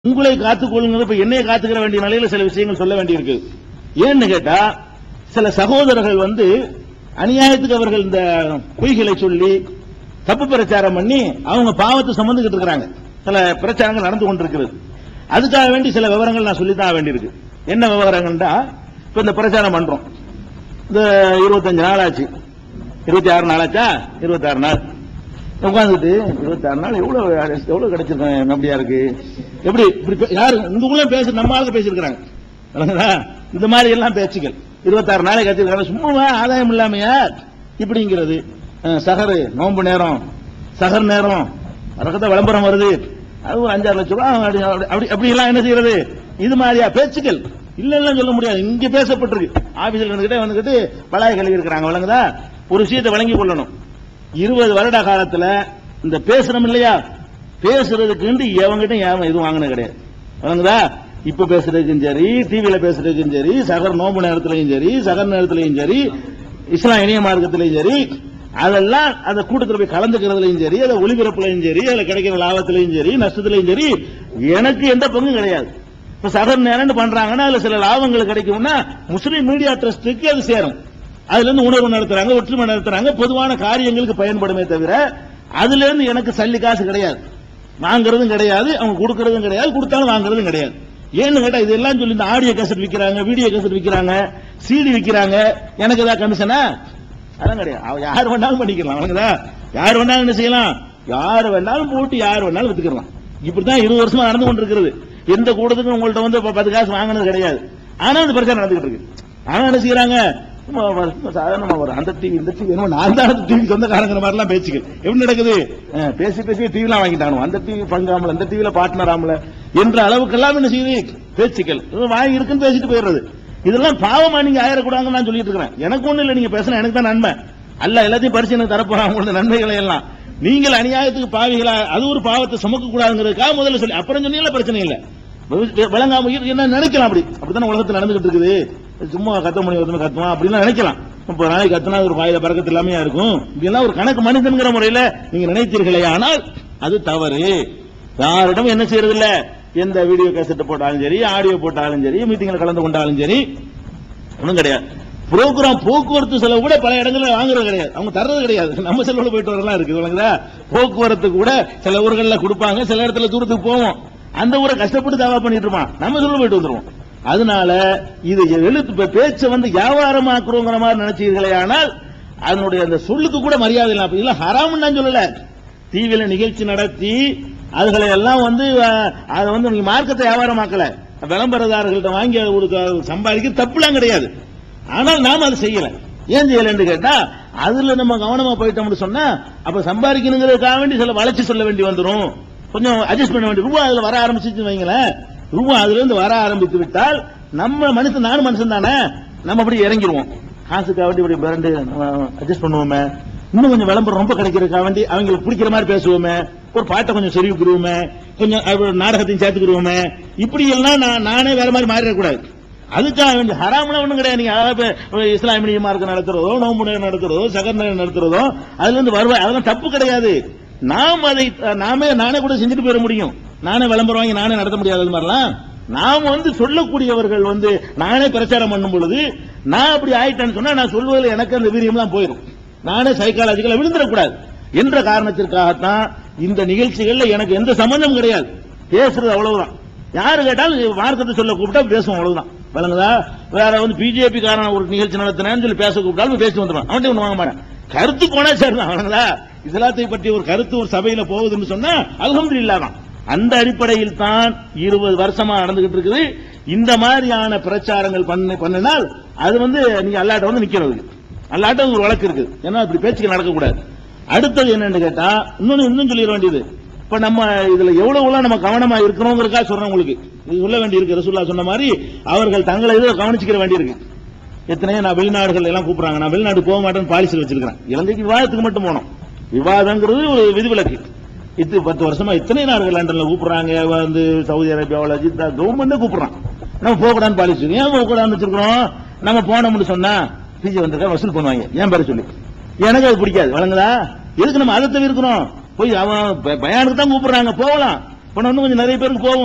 உங்களை காத்துக்கொள்ளுங்க இப்ப என்னைய காத்துக்கிற வேண்டிய நிலையில சில விஷயங்கள் சொல்ல வேண்டியிருக்கு ஏன்னு கேட்டா சில சகோதரர்கள் வந்து அநியாயத்துக்கு அவர்கள் இந்த பொய்களை சொல்லி தப்பு பிரச்சாரம் பண்ணி அவங்க பாவத்தை சுமந்துகிட்டு இருக்கிறாங்க சில பிரச்சாரங்கள் நடந்து கொண்டிருக்கிறது அதுக்காக வேண்டி சில விவரங்கள் நான் சொல்லித்தான் வேண்டியிருக்கு என்ன விவரங்கள்டா இப்ப இந்த பிரச்சாரம் பண்றோம் இந்த இருபத்தஞ்சு நாள் ஆச்சு இருபத்தி ஆறு நாள் ஆச்சா இருபத்தாறு நாள் உட்காந்துட்டு இருபத்தாறு நாள் எவ்வளவு எவ்வளவு கிடைச்சிருக்கேன் அப்படியா இருக்கு எப்படி இப்படி பே- யாரு இந்த உள்ள பேச நம்ம ஆளுங்க பேசியிருக்கிறாங்க விளங்குதா? இந்த மாதிரி எல்லாம் பேச்சுகள் இருபத்தாறு நாளை கட்டிருக்காங்க சும்மா ஆதாயம் இல்லாமையா இப்படிங்கிறது அஹ், சகரு நோன்பு நேரம் சகர் நேரம் ரகத்த விளம்பரம் வருது அது ஒரு அஞ்சாறு லட்சம் ரூபாய் அப்படி அப்படி அப்படி எல்லாம் என்ன செய்யறது இது மாதிரியா பேச்சுக்கள் இல்ல இல்ல சொல்ல முடியாது இங்க பேசப்பட்டிருக்கு ஆபீஸ்ல வந்துகிட்டே வந்துகிட்டு பலாய கழுவி இருக்கிறாங்க விளங்குதா ஒரு விஷயத்தை வழங்கி கொள்ளணும் இருபது வருட காலத்துல இந்த பேசுறோம் இல்லையா பேசுறதுக்கு எவங்கிட்ட ஏன் எதுவும் வாங்கினது கிடையாது வழங்குதா இப்ப பேசுறதுக்கும் சரி டிவியில பேசுறதுக்கும் சரி சகர் நோம்பு நேரத்திலையும் சரி சகர் நேரத்திலையும் சரி இஸ்லாம் இணைய மார்க்கத்திலையும் சரி அதெல்லாம் அந்த கூட்டத்தில் போய் கலந்துக்கிறதுலையும் சரி அதை ஒளிபரப்புலையும் சரி அதுல கிடைக்கிற லாபத்திலையும் சரி நஷ்டத்திலையும் சரி எனக்கு எந்த பங்கும் கிடையாது இப்ப சகர் நேரம் பண்றாங்கன்னா அதுல சில லாபங்கள் கிடைக்கும்னா முஸ்லீம் மீடியா ட்ரஸ்டுக்கு அது சேரும் அதுல இருந்து உணர்வு நடத்துறாங்க ஒற்றுமை நடத்துறாங்க பொதுவான காரியங்களுக்கு பயன்படுமே தவிர அதுல இருந்து எனக்கு சல்லி காசு கிடையாது வாங்குறதும் கிடையாது அவங்க கொடுக்கறதும் கிடையாது கொடுத்தாலும் வாங்குறதும் கிடையாது ஏன்னு கேட்டா இதெல்லாம் சொல்லி இந்த ஆடியோ கேசட் விக்கிறாங்க வீடியோ கேசட் விக்கிறாங்க சிடி விக்கிறாங்க எனக்கு ஏதாவது கமிஷனா அதெல்லாம் கிடையாது அவ யார் வேணாலும் பண்ணிக்கலாம் அவனுக்குதா யார் வேணாலும் என்ன செய்யலாம் யார் வேணாலும் போட்டு யார் வேணாலும் வித்துக்கலாம் இப்படித்தான் இருபது வருஷமா நடந்து கொண்டிருக்கிறது எந்த கூட்டத்துக்கும் உங்கள்ட்ட வந்து இப்ப பத்து காசு வாங்கினது கிடையாது ஆனா இந்த பிரச்சனை நடந்துகிட்டு இருக்கு ஆனா என்ன செய்யறாங்க சும்மா வ- சும்மா சாதாரணமா வரும் அந்த டிவி இந்த டிவி என்னமோ நான் தான் டிவி சொந்தக்காரங்கிற மாதிரி எல்லாம் பேச்சுக்கு எப்படி நடக்குது அஹ், பேசி பேசி டிவிலாம் வாங்கிட்டானு அந்த டிவி பங்காமல அந்த டிவில பார்ட்னராமல என்ற அளவுக்கெல்லாம் என்ன செய்யுது பேச்சுக்கள் இது வாங்கி இருக்குன்னு பேசிட்டு போயிடுறது இதெல்லாம் பாவமா நீங்க ஆயிடக்கூடாதுன்னு நான் சொல்லிட்டு இருக்கிறேன் எனக்கு ஒண்ணு இல்ல நீங்க பேசினா எனக்கு தான் நன்மை அல்ல எல்லாத்தையும் பரிசு எனக்கு தரப்போறாங்க உங்களுக்கு நன்மைகளை எல்லாம் நீங்கள் அநியாயத்துக்கு பாவிகளா அது ஒரு பாவத்தை சுமக்க கூடாதுங்கிறதுக்காக முதல்ல சொல்லி அப்புறம் சொன்னீங்களா பிரச்சனை இல்ல வி- விளங்காம இரு- என்ன நினைக்கலாம் அப்படி அப்படித்தானே உலகத்தில் நடந்துகிட்டு இருக்குது சும்மா கத்த முடியும் ஒருத்தனை கத்துவான் அப்படிலாம் நினைக்கலாம் முப்பது நாளைக்கு கத்துனா அது ஒரு வாயில பறக்கத்து இல்லாம இருக்கும் இப்படிலாம் ஒரு கணக்கு மனிதன்கிற முறையில நீங்க நினைத்தீர்களே ஆனால் அது தவறு யாரிடம் என்ன செய்யறது இல்ல எந்த வீடியோ கேசட் போட்டாலும் சரி ஆடியோ போட்டாலும் சரி மீட்டிங்ல கலந்து கொண்டாலும் சரி ஒண்ணும் கிடையாது புரோகிராம் போக்குவரத்து செலவு கூட பல இடங்கள்ல வாங்குறது கிடையாது அவங்க தர்றது கிடையாது நம்ம செலவுல போயிட்டு வரலாம் இருக்கு விளங்குதா போக்குவரத்து கூட சில ஊர்கள்ல கொடுப்பாங்க சில இடத்துல தூரத்துக்கு போவோம் அந்த ஊரை கஷ்டப்பட்டு தாவா பண்ணிட்டு இருப்பான் நம்ம செலவுல போயிட்டு வந்துருவோம் அதனால இது எழுத்து இப்ப பேச்சை வந்து வியாபாரமாக்குறோங்கிற மாதிரி நினைச்சீர்களே ஆனால் அதனுடைய அந்த சொல்லுக்கு கூட மரியாதை இல்லாம இல்ல ஹராம்னு நான் சொல்லல டிவியில நிகழ்ச்சி நடத்தி அதுகளை எல்லாம் வந்து அஹ், அதை வந்து நீங்க மார்க்கத்தை வியாபாரமாக்கல விளம்பரதாரர்கள்ட்ட வாங்கி அதை கொடுக்க சம்பாதிக்க தப்புலாம் கிடையாது ஆனால் நாம அதை செய்யல ஏன் செய்யலன்னு கேட்டா அதுல நம்ம கவனமா போயிட்டோம்னு சொன்னா அப்ப சம்பாதிக்கணுங்கிறதுக்காக வேண்டி சில வளைச்சு சொல்ல வேண்டி வந்துரும் கொஞ்சம் அட்ஜஸ்ட் பண்ண வேண்டிய ரூபா அதுல வர ஆரம்பிச்சிச்சு வைங்களேன் ரூபா அதுல இருந்து வர ஆரம்பித்து விட்டால் நம்ம மனுஷன் நானும் மனுஷன் தானே நம்ம அப்படி இறங்கிடுவோம் காசுக்காக வேண்டி இப்படி பிரண்டு அட்ஜஸ்ட் பண்ணுவோமே இன்னும் கொஞ்சம் விளம்பரம் ரொம்ப கிடைக்கிறதுக்காக வேண்டி அவங்களுக்கு பிடிக்கிற மாதிரி பேசுவோமே ஒரு பாட்டை கொஞ்சம் செறிவுக்குருவோமே கொஞ்சம் அப்படி நாடகத்தையும் சேர்த்துக்கிருவோமே இப்படி எல்லாம் நான் நானே வேற மாதிரி மாறிடக்கூடாது அதுக்காக வேண்டி ஹராம்லாம் ஒண்ணும் கிடையாது நீங்க அதாவது இப்ப இஸ்லாமிய மார்க்கம் நடத்துறதோ நோம்பு நேரம் நடத்துறதோ சகர் நேரம் நடத்துறதோ அதுல இருந்து வருவாய் அதெல்லாம் தப்பு கிடையாது நாம் அதை நாமே நானே கூட செஞ்சுட்டு போயிட முடியும் நானே விளம்பரம் வாங்கி நானே நடத்த முடியாது அது மாதிரிலாம் நாம் வந்து சொல்லக்கூடியவர்கள் வந்து நானே பிரச்சாரம் பண்ணும் பொழுது நான் அப்படி ஆயிட்டேன்னு சொன்னா நான் சொல்வதில் எனக்கு அந்த வீரியம்லாம் போயிடும் நானே சைக்காலஜிக்கலா விழுந்துடக்கூடாது என்ற காரணத்திற்காகத்தான் இந்த நிகழ்ச்சிகள்ல எனக்கு எந்த சம்பந்தம் கிடையாது பேசுறது அவ்வளவுதான் யாரு கேட்டாலும் மார்க்கத்தை சொல்ல கூப்பிட்டா பேசுவோம் அவ்வளவுதான் விளங்குதா வேற வந்து பிஜேபி காரன் ஒரு நிகழ்ச்சி நடத்தினேன்னு சொல்லி பேச கூப்பிட்டாலும் பேசி வந்துடுவான் அவன்கிட்ட ஒண்ணு வாங்க மாட்டேன் கருத்து போனா சரிதான் விளங்குதா இஸ்லாத்தை பற்றி ஒரு கருத்து ஒரு சபையில போகுதுன்னு சொன்னா அல்ஹம்துலில்லாஹ் தான் அந்த அடிப்படையில் தான் இருபது வருஷமா நடந்துகிட்டு இருக்குது இந்த மாதிரியான பிரச்சாரங்கள் பண்ண பண்ணினால் அது வந்து நீங்க அல்லாட்ட வந்து நிக்கிறது அல்லாட்ட ஒரு வழக்கு இருக்கு ஏன்னா இப்படி பேச்சுக்கு நடக்கக்கூடாது அடுத்தது என்னன்னு கேட்டா இன்னொன்னு இன்னும் சொல்லிட வேண்டியது இப்ப நம்ம இதுல எவ்வளவு எவ்வளவு நம்ம கவனமா இருக்கணுங்கிறக்கா சொல்றேன் உங்களுக்கு இது சொல்ல வேண்டி இருக்கு ரசூல்லா சொன்ன மாதிரி அவர்கள் தங்களை இதை கவனிச்சுக்கிற வேண்டி இருக்கு எத்தனையோ நான் வெளிநாடுகள் எல்லாம் கூப்பிடுறாங்க நான் வெளிநாடு போக மாட்டேன்னு பாலிசி வச்சிருக்கிறேன் இலங்கைக்கு விவாதத்துக்கு மட்டும் போனோம் விவாதங்கிறது ஒரு விதிவிலக்கு இது பத்து வருஷமா இத்தனை நாடுகள் லண்டன்ல கூப்பிடுறாங்க வந்து சவுதி அரேபியாவில் ஜித்தா கவர்மெண்டே கூப்பிடுறான் நம்ம போகக்கூடாதுன்னு பாலிசி இருக்கு. ஏன் போகக்கூடாதுன்னு வச்சிருக்கிறோம் நம்ம போனோம்னு சொன்னா பிஜி வந்திருக்கா வசூல் பண்ணுவாங்க ஏன் பேர சொல்லி எனக்கு அது பிடிக்காது வழங்குதா எதுக்கு நம்ம அதை தவிர்க்கிறோம் போய் அவன் ப- பயானுக்கு தான் கூப்பிடுறாங்க போகலாம் போன இன்னும் கொஞ்சம் நிறைய பேருக்கு போவோம்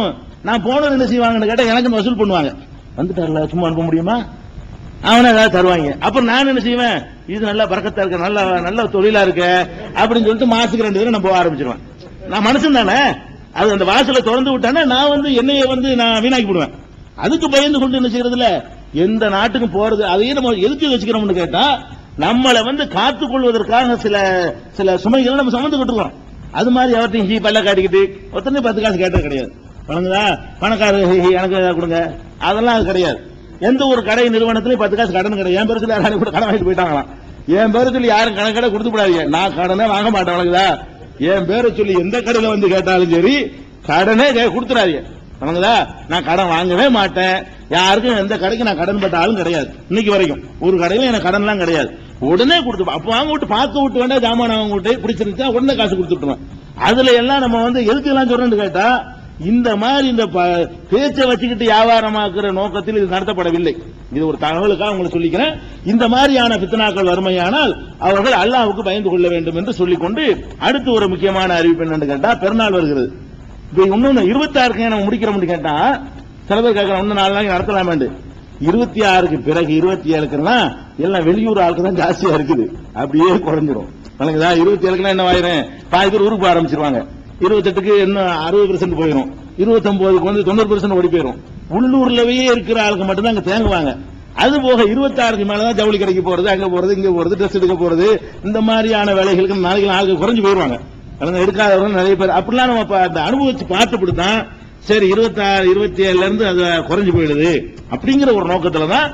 நான் போனது என்ன செய்வாங்கன்னு கேட்டா எனக்கு வசூல் பண்ணுவாங்க வந்துட்டார்ல சும்மா அனுப்ப முடியுமா அவனை ஏதாவது தருவாங்க அப்புறம் நான் என்ன செய்வேன் இது நல்லா பறக்கத்தா இருக்க நல்ல நல்ல தொழிலா இருக்க அப்படின்னு சொல்லிட்டு மாசத்துக்கு ரெண்டு தடவை நான் போக ஆரம்பிச்சிருவேன் நான் மனுஷன் தானே அது அந்த வாசலை திறந்து விட்டானே நான் வந்து என்னைய வந்து நான் வீணாக்கி விடுவேன் அதுக்கு பயந்து கொண்டு என்ன செய்யறதுல எந்த நாட்டுக்கும் போறது அதையே நம்ம எதுக்கு வச்சுக்கிறோம்னு கேட்டா நம்மளை வந்து காத்துக் கொள்வதற்காக சில சில சுமைகளை நம்ம சுமந்துக்கிட்டு இருக்கோம் அது மாதிரி அவர்த்தையும் ஹீ பல்ல காட்டிக்கிட்டு ஒருத்தனே பத்து காசு கேட்டது கிடையாது வணங்குதா பணக்காரர் ஹீ, ஹீ, எனக்கு ஏதாவது கொடுங்க அதெல்லாம் அது கிடையாது எந்த ஒரு கடை நிறுவனத்திலயும் பத்து காசு கடன் கிடையாது என் பேர் சொல்லி யாரும் கூட கடன் வாங்கிட்டு போயிட்டாங்களாம் என் பேரை சொல்லி யாரும் கடன் கடை கொடுத்து விடாதீங்க நான் கடனே வாங்க மாட்டேன் வணங்குதா என் பேரை சொல்லி எந்த கடையில வந்து கேட்டாலும் சரி கடனே கே- கொடுத்துறாதீங்க வணங்குதா நான் கடன் வாங்கவே மாட்டேன் யாருக்கும் எந்த கடைக்கு நான் கடன் பட்ட ஆளும் கிடையாது இன்னைக்கு வரைக்கும் ஒரு கடையில எனக்கு கடன்லாம் கிடையாது உடனே கொடுத்து அப்ப வாங்க விட்டு பார்க்க விட்டு வேண்டாம் ஜாமான் வாங்க விட்டு பிடிச்சிருந்துச்சா உடனே காசு கொடுத்துட்டுருவேன் அதுல எல்லாம் நம்ம வந்து எதுக்கு எல்லாம் சொல்றோம்னு கேட்டா இந்த மாதிரி இந்த ப- பேச்சை வச்சுக்கிட்டு வியாபாரமாக்குற நோக்கத்தில் இது நடத்தப்படவில்லை இது ஒரு தகவலுக்காக உங்களுக்கு சொல்லிக்கிறேன் இந்த மாதிரியான பித்தனாக்கள் வறுமையானால் அவர்கள் அல்லாஹ்வுக்கு பயந்து கொள்ள வேண்டும் என்று சொல்லிக்கொண்டு அடுத்து ஒரு முக்கியமான அறிவிப்பு என்னன்னு கேட்டா பெருநாள் வருகிறது இப்ப இன்னொன்னு இருபத்தி ஆறுக்கு நம்ம முடிக்கிறோம்னு கேட்டா சில பேர் கேட்கலாம் இன்னும் நாலு நாளைக்கு நடத்தலாமேண்டு இருபத்தி ஆறுக்கு பிறகு இருபத்தி ஏழுக்குலாம் எல்லாம் வெளியூர் ஆளுக்கு தான் ஜாஸ்தியா இருக்குது அப்படியே குறைஞ்சிரும் வணங்குதா இருபத்தி ஏழுக்குலாம் என்ன ஆயிரும் பாதி பேர் ஊருக்கு போக ஆரம்பிச்சிருவாங்க இருபத்தெட்டுக்கு இன்னும் அறுபது பெர்சென்ட் போயிடும் இருபத்தொன்பதுக்கு வந்து தொண்ணூறு பெர்சென்ட் ஓடி போயிடும் உள்ளூர்லவே இருக்கிற ஆளுக்கு மட்டும்தான் அங்க தேங்குவாங்க அது போக இருபத்தாறுக்கு மேலதான் ஜவுளி கடைக்கு போறது அங்க போறது இங்க போறது ட்ரெஸ் எடுக்க போறது இந்த மாதிரியான வேலைகளுக்கு நாளைக்கு ஆளுக்கு குறைஞ்சு போயிருவாங்க அதனால எடுக்காதவங்க நிறைய பேர் அப்படிலாம் நம்ம பா- அந்த அனுபவிச்சு பார்த்துப்பட்டு தான் சரி இருபத்தாறு இருபத்தி ஏழுல இருந்து அது குறைஞ்சு போயிடுது அப்படிங்கிற ஒரு நோக்கத்துல தான்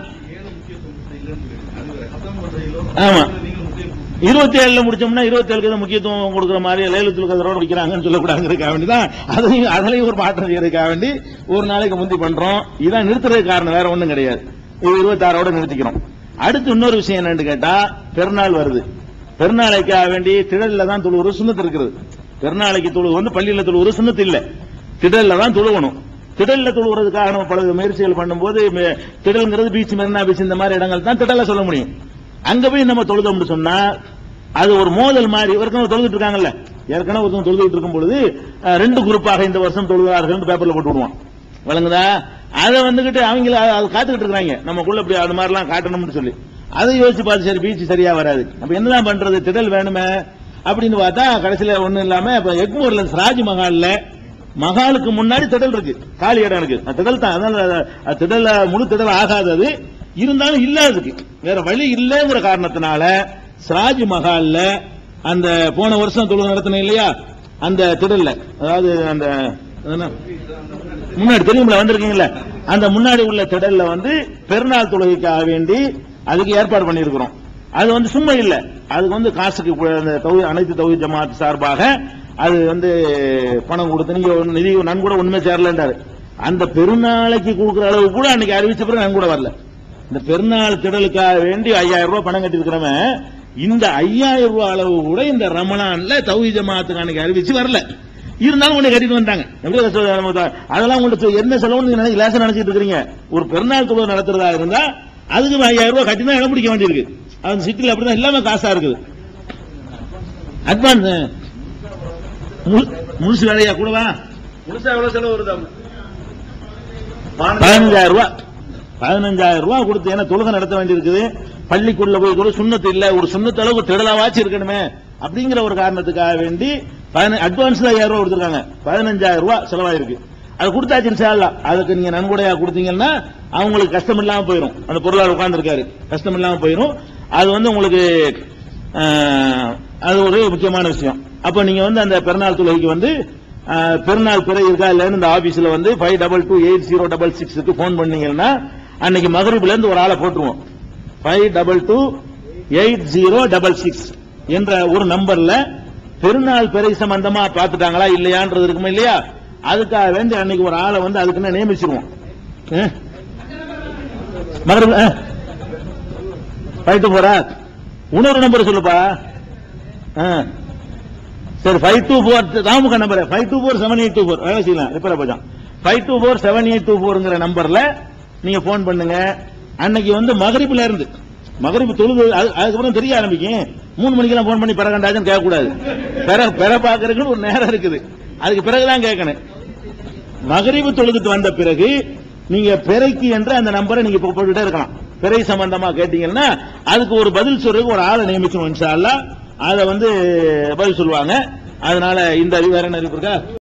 ஆமா இருபத்தி ஏழுல முடிச்சோம்னா இருபத்தி ஏழுக்கு தான் முக்கியத்துவம் கொடுக்குற மாதிரி லேலத்தில் கதரோட வைக்கிறாங்கன்னு சொல்லக்கூடாதுங்கிறதுக்காக வேண்டி தான் அதையும் அதுலயும் ஒரு மாற்றம் செய்யறதுக்காக வேண்டி ஒரு நாளைக்கு முந்தி பண்றோம் இதான் நிறுத்துறதுக்கு காரணம் வேற ஒண்ணும் கிடையாது இது இருபத்தாறோட நிறுத்திக்கிறோம் அடுத்து இன்னொரு விஷயம் என்னன்னு கேட்டா பெருநாள் வருது பெருநாளைக்காக வேண்டி திடல்ல தான் தொழுவுற சுண்ணத்து இருக்குது பெருநாளைக்கு தொழு வந்து பள்ளியில தொழுவுற சுண்ணத்து இல்ல திடல்ல தான் தொழுவணும் திடல்ல தொழுவுறதுக்காக நம்ம பல முயற்சிகள் பண்ணும்போது மெ- திடல்ங்கிறது பீச் மெரினா பீச் இந்த மாதிரி இடங்கள் தான் திடல்ல சொல்ல முடியும் அங்க போய் நம்ம தொழுதோம்னு சொன்னா அது ஒரு மோதல் மாதிரி ஏற்கனவே தொழுதுட்டு இருக்காங்கல்ல ஏற்கனவே ஒருத்தவங்க தொழுதுட்டு இருக்கும் பொழுது அஹ், ரெண்டு குரூப்பாக இந்த வருஷம் தொழுகிறார்கள் பேப்பர்ல போட்டு விடுவான் விளங்குதா அதை வந்துகிட்டு அவங்க அது காத்துக்கிட்டு இருக்காங்க நமக்குள்ள இப்படி அது மாதிரிலாம் காட்டணும்னு சொல்லி அதை யோசிச்சு பார்த்து சரி பீச் சரியா வராது அப்ப என்னதான் பண்றது திடல் வேணுமே அப்படின்னு பார்த்தா கடைசியில ஒண்ணும் இல்லாம இப்ப எக்மூர்ல ராஜ் மஹால்ல மகாலுக்கு முன்னாடி திடல் இருக்கு காலி இடம் இருக்கு அது திடல் தான் அதனால அது- அது திடல் முழு திடல் ஆகாது அது இருந்தாலும் இல்லாததுக்கு வேற வழி இல்லைங்கிற காரணத்தினால சிராஜ் மஹால்ல அந்த போன வருஷம் தொழுகை நடத்தினேன் இல்லையா அந்த திடல்ல அதாவது அந்த அது என்ன? முன்னாடி தெரியுமில்ல வந்திருக்கீங்கல்ல அந்த முன்னாடி உள்ள திடல்ல வந்து பெருநாள் தொழுகைக்காக வேண்டி அதுக்கு ஏற்பாடு பண்ணியிருக்கிறோம் அது வந்து சும்மா இல்ல அதுக்கு வந்து காசுக்கு கு- அந்த தௌஹீ- அனைத்து தௌஹி ஜமாத் சார்பாக அது வந்து பணம் கொடுத்து நீங்க ஒண்ணு- நிதி நன்கூட உண்மை சேரலன்றாரு அந்த பெருநாளைக்கு கொடுக்குற அளவு கூட அன்னைக்கு அறிவிச்ச பிறகு நன்கூட வரல இந்த பெருநாள் திடலுக்காக வேண்டி ஐயாயிரம் ரூபாய் பணம் கட்டியிருக்கிறவன் இந்த ஐயாயிரம் ரூபாய் அளவு கூட இந்த ரமலான்ல தௌஹி ஜமாத்துக்கு அன்னைக்கு அறிவிச்சு வரல இருந்தாலும் உன்னை கட்டிட்டு வந்தாங்க எப்படி அதை சொல்ல- நம்ம த- அதெல்லாம் உங்களுக்கு என்ன செலவுன்னு நீங்க நினை- லேசா நினைச்சிட்டு இருக்கீங்க ஒரு பெருநாள் தொழுகை நடத்துறதா இருந்தா அதுக்கு ஐயாயிரம் ரூபாய் கட்டி தான் இடம் பிடிக்க வேண்டியிருக்கு அது சிட்டில அப்படிதான் எல்லாமே காசா இருக்குது அட்வான்ஸ் முழுசு வேலையா கூடவா முழுசா எவ்வளவு செலவு வருது பதினஞ்சாயிரம் ரூபாய் பதினஞ்சாயிரம் ரூபாய் கொடுத்து ஏன்னா தொழுகை நடத்த வேண்டியிருக்குது பள்ளிக்குள்ள போய் கூட சுண்ணத்து இல்ல ஒரு சுண்ணத்து அளவுக்கு திடலாவாச்சு இருக்கணுமே அப்படிங்கிற ஒரு காரணத்துக்காக வேண்டி அட்வான்ஸ்ல ஐயாயிரம் ரூபாய் கொடுத்துருக்காங்க பதினஞ்சாயிரம் ரூபாய் செலவாயிருக்கு அது கொடுத்தாச்சு இன்ஷா அல்லாஹ். அதுக்கு நீங்க நன்கொடையா கொடுத்தீங்கன்னா அவங்களுக்கு கஷ்டம் இல்லாம போயிடும் அந்த பொருளாளர் உட்கார்ந்துருக்காரு கஷ்டம் இல்லாம போயிடும் அது வந்து உங்களுக்கு ஆஹ், அது ஒரு முக்கியமான விஷயம் அப்ப நீங்க வந்து அந்த பெருநாள் தொழுகைக்கு வந்து ஆஹ், பெருநாள் பிறை இருக்கா இல்லைன்னு இந்த ஆபீஸ்ல வந்து five double two eight zero double சிக்ஸுக்கு போன் பண்ணீங்கன்னா அன்னைக்கு மகரூப்ல இருந்து ஒரு ஆளை போட்டுருவோம் five double two eight zero double six என்ற ஒரு நம்பர்ல பெருநாள் பிறை சம்பந்தமா பார்த்துட்டாங்களா இல்லையான்றது இருக்குமா இல்லையா அதுக்காக வேண்டி அன்னைக்கு ஒரு ஆளை வந்து அதுக்குன்னு நியமிச்சிருவோம் மகரூப் ஃபைவ் டூ ஃபோரா இன்னொரு நம்பர் சொல்லுப்பா ஆ. சரி ஃபைவ் டூ ஃபோர் ராமுக number five two four seven eight two four வேலை செய்யலாம் ரிப்பேர் போச்சான் five two four seven eight two ஃபோருங்கிற நம்பர்ல நீங்க போன் பண்ணுங்க அன்னைக்கு வந்து மகரிப்புல இருந்து மகரிப்பு தொழுது அது- அதுக்கப்புறம் தெரிய ஆரம்பிக்கும் மூணு மணிக்கெல்லாம் போன் பண்ணி பிறகண்டாச்சுன்னு கேட்கக்கூடாது பெற பெற பாக்குறதுக்குன்னு ஒரு நேரம் இருக்குது அதுக்கு பிறகுதான் கேட்கணும் மகரிபு தொழுதுட்டு வந்த பிறகு நீங்க பிறைக்கு என்ற அந்த நம்பரை நீங்க இப்ப போட்டுட்டே இருக்கலாம் பிறை சம்பந்தமா கேட்டீங்கன்னா அதுக்கு ஒரு பதில் சொல்றதுக்கு ஒரு ஆளை நியமிச்சோம் இன்ஷா அல்லாஹ் அதை வந்து பதில் சொல்லுவாங்க அதனால இந்த அறிவு வேற என்ன அறிவு இருக்கா